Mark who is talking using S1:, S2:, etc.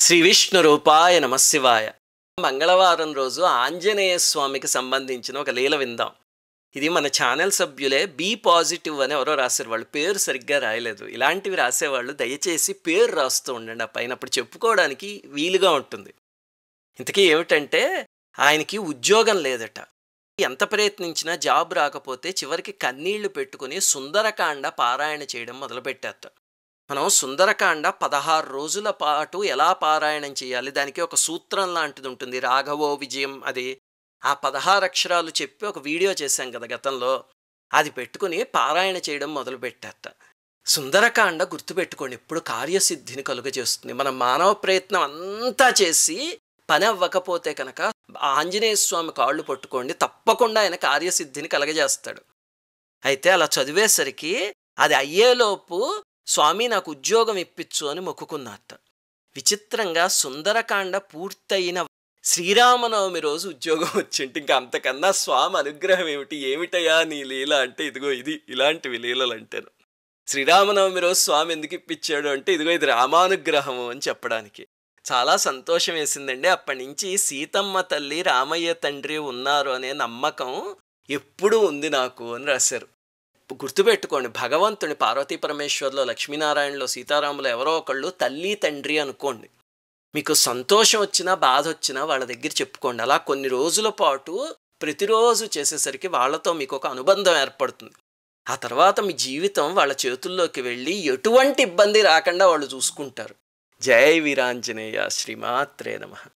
S1: శ్రీ విష్ణు రూపాయ నమశివాయ మంగళవారం రోజు ఆంజనేయ స్వామికి సంబంధించిన ఒక లీల విందాం ఇది మన ఛానల్ సభ్యులే బీ పాజిటివ్ అని ఎవరో రాశారు వాళ్ళు పేరు సరిగ్గా రాయలేదు ఇలాంటివి రాసేవాళ్ళు దయచేసి పేరు రాస్తూ ఉండండి ఆ పైన అప్పుడు చెప్పుకోవడానికి వీలుగా ఉంటుంది ఇంతకీ ఏమిటంటే ఆయనకి ఉద్యోగం లేదట ఎంత ప్రయత్నించినా జాబ్ రాకపోతే చివరికి కన్నీళ్లు పెట్టుకుని సుందరకాండ పారాయణ చేయడం మొదలుపెట్టారట మనం సుందరకాండ పదహారు రోజుల పాటు ఎలా పారాయణం చేయాలి దానికి ఒక సూత్రం లాంటిది ఉంటుంది రాఘవో విజయం అది ఆ పదహారు అక్షరాలు చెప్పి ఒక వీడియో చేశాం కదా గతంలో అది పెట్టుకుని పారాయణ చేయడం మొదలుపెట్టారట సుందరకాండ గుర్తుపెట్టుకోండి ఎప్పుడు కార్యసిద్ధిని కలుగజేస్తుంది మన మానవ ప్రయత్నం అంతా చేసి పని అవ్వకపోతే కనుక ఆంజనేయ స్వామి కాళ్ళు పట్టుకోండి తప్పకుండా ఆయన కార్యసిద్ధిని కలగజేస్తాడు అయితే అలా చదివేసరికి అది అయ్యేలోపు స్వామి నాకు ఉద్యోగం ఇప్పించు అని మొక్కుకున్నట్ట విచిత్రంగా సుందరకాండ పూర్తయిన శ్రీరామనవమి రోజు ఉద్యోగం వచ్చింటి ఇంకా అంతకన్నా స్వామి అనుగ్రహం ఏమిటి ఏమిటయా నీ లీల అంటే ఇదిగో ఇది ఇలాంటివి లీలలు అంటాను శ్రీరామనవమి రోజు స్వామి ఎందుకు ఇప్పించాడు అంటే ఇదిగో ఇది రామానుగ్రహము అని చెప్పడానికి చాలా సంతోషం వేసిందండి అప్పటి నుంచి సీతమ్మ తల్లి రామయ్య తండ్రి ఉన్నారు అనే నమ్మకం ఎప్పుడూ ఉంది నాకు అని రాశారు గుర్తుపెట్టుకోండి భగవంతుని పార్వతీ పరమేశ్వర్లో లక్ష్మీనారాయణలో సీతారాములో ఎవరో ఒకళ్ళు తల్లి తండ్రి అనుకోండి మీకు సంతోషం వచ్చినా బాధ వచ్చినా వాళ్ళ దగ్గర చెప్పుకోండి అలా కొన్ని రోజుల పాటు ప్రతిరోజు చేసేసరికి వాళ్ళతో మీకు ఒక అనుబంధం ఏర్పడుతుంది ఆ తర్వాత మీ జీవితం వాళ్ళ చేతుల్లోకి వెళ్ళి ఎటువంటి ఇబ్బంది రాకుండా వాళ్ళు చూసుకుంటారు జై వీరాంజనేయ శ్రీమాత్రే నమ